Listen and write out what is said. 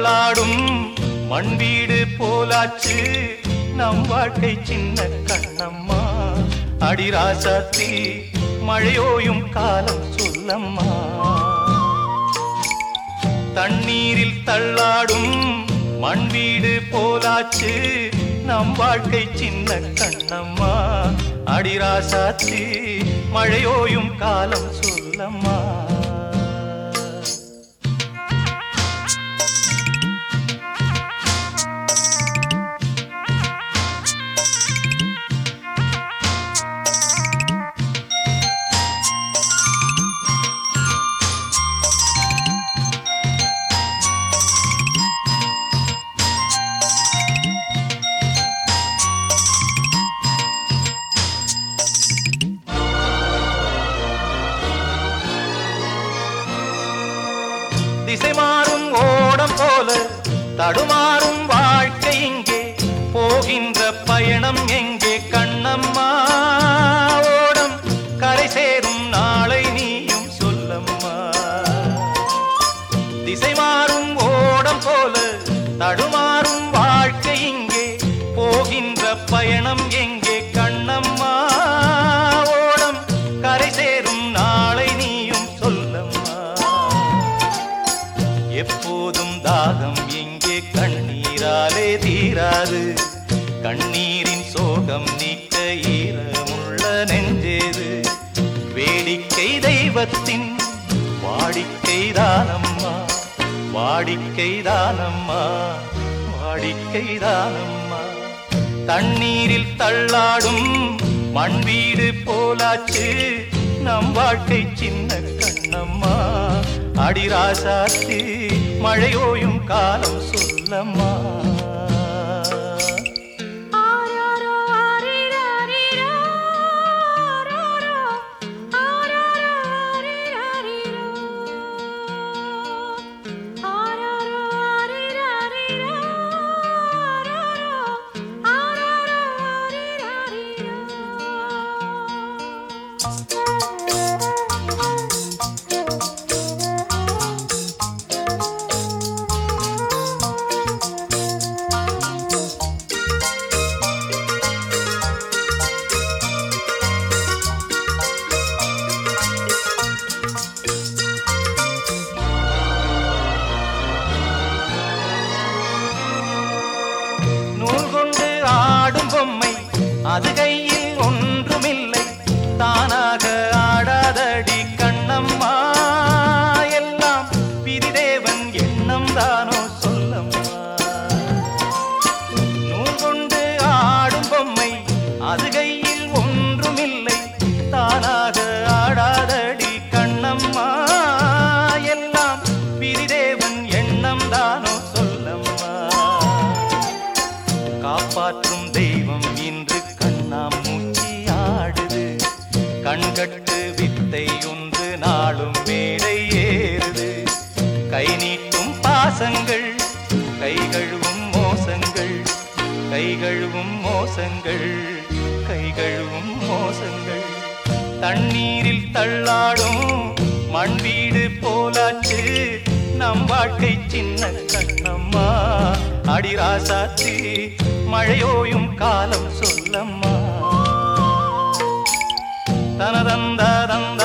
தள்ளாடும் மண் வீடு போலாச்சு நம் வாழ்க்கை சின்ன கண்ணம்மா அடிராசாத்தி மழையோயும் காலம் சொல்லம்மா தண்ணீரில் தள்ளாடும் மண் வீடு போலாச்சு நம் வாழ்க்கை சின்ன கண்ணம்மா அடிராசாத்தி மழையோயும் காலம் சொல்லம்மா திசை மாறும் ஓடம் போல தடுமாறும் வாழ்க்கை இங்கே போகின்ற பயணம் எங்கே கண்ணம்மா ஓடம் கரை சேரும் நாளை நீயும் சொல்லம்மா திசை மாறும் ஓடம் போல தடுமாறும் வாழ்க்கை இங்கே போகின்ற பயணம் எங்கே கண்ணம்மா ஓடம் கரை சேரும் நாளை நீயும் சொல்லம்மா எப்போதும் தாகம் எங்கே கண்ணீராலே தீராது கண்ணீரின் சோகம் நீக்க ஈரமுள்ள நெஞ்சேது வேடிக்கை தெய்வத்தின் வாடிக்கை தானம்மா வாடிக்கை தானம்மா வாடிக்கை தானம்மா தண்ணீரில் தள்ளாடும் மண் வீடு போலாச்சு நம் வாழ்க்கை சின்ன கண்ணம்மா அடிராசாத்தி மழையோயும் காலம் சொல்லம்மா ஆராரோ ஆரிராரிரோ ஆராரோ ஆராரோ ஆரிராரிரோ ஆராரோ ஆரிராரிரோ ஆராரோ ஆராரோ ஆரிராரிரோ நூல் கொண்டு ஆடும் பொம்மை அது கையில் ஒன்றுமில்லை தானாக ஆடாதடி கண்ணம்மா எல்லாம் விதிதேவன் எண்ணம் தானோ சொல்லம்மா நூல் கொண்டு ஆடும் பொம்மை அது கையில் ஒன்றுமில்லை தானாக ஆடாதடி கண்ணம்மா எல்லாம் விதிதேவன் எண்ணம் தானோ சொல்லம்மா காப்பாற்றும் தெய்வம் இன்று கண்ணாம் மூச்சி ஆடுது கண்கட்டு வித்தை ஒன்று நாளும் மேடை ஏறுது கை நீட்டும் பாசங்கள் கை கழுவும் மோசங்கள் கை கழுவும் மோசங்கள் கை கழுவும் மோசங்கள் தண்ணீரில் தள்ளாடும் மண் வீடு போலாச்சு நம் வாழ்க்கை சின்ன கண்ணம்மா அடிராசாத்தி மழையோயும் காலம் சொல்லம்மா தனதந்த தந்த